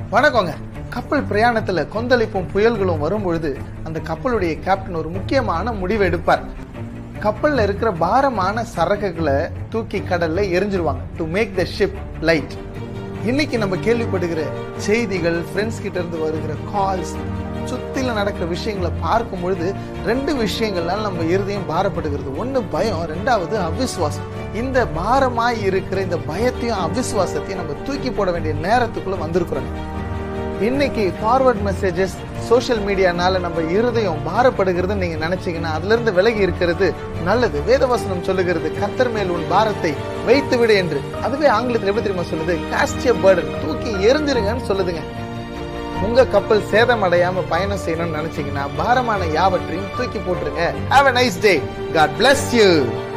வணக்கங்க கப்பல் பிரயாணத்துல கொந்தளிப்பும் புயல்களும் வரும்பொழுது அந்த கப்பலுடைய கேப்டன் ஒரு முக்கியமான முடிவு எடுப்பார் கப்பல்ல இருக்கிற பாரமான சரக்குகளை தூக்கி கடல்ல எரிஞ்சிருவாங்க to make the ship light இன்னைக்கு நம்ம கேள்விப்படுகிற செய்திகள் ஃப்ரெண்ட்ஸ் கிட்ட இருந்து வருகிற கால்ஸ் சுத்தில நடக்கிற விஷயங்களை பார்க்கும் பொழுது ரெண்டு விஷயங்கள்னால நம்ம இருதயம் பாரப்படுகிறது ஒண்ணு பயம் ரெண்டாவது அவிசுவாசம் இந்த பாரமாய் இருக்கிற இந்த பயத்தையும் அவிசுவாசத்தையும் நம்ம தூக்கி போட வேண்டிய நேரத்துக்குள்ள வந்திருக்கிறோம் இன்னைக்கு ஃபார்வர்ட் மெசேஜஸ் சோஷியல் மீடியானால நம்ம இருதயம் பாரப்படுகிறதுன்னு நீங்க நினைச்சீங்கன்னா அதுல இருந்து விலகி இருக்கிறது நல்லது வேதவசனம் சொல்லுகிறது கத்தர் மேல் உன் பாரத்தை வைத்து விடு என்று அதுவே ஆங்கிலத்தில் எப்படி தெரியுமா சொல்லுது காஸ்டிய பேர்டன் தூக்கி எரிஞ்சிருங்கன்னு சொல்லுதுங்க உங்க கப்பல் சேதம் அடையாம பயணம் செய்யணும்னு நினைச்சீங்கன்னா பாரமான யாவற்றையும் தூக்கி போட்டுருங்க have a nice day God bless you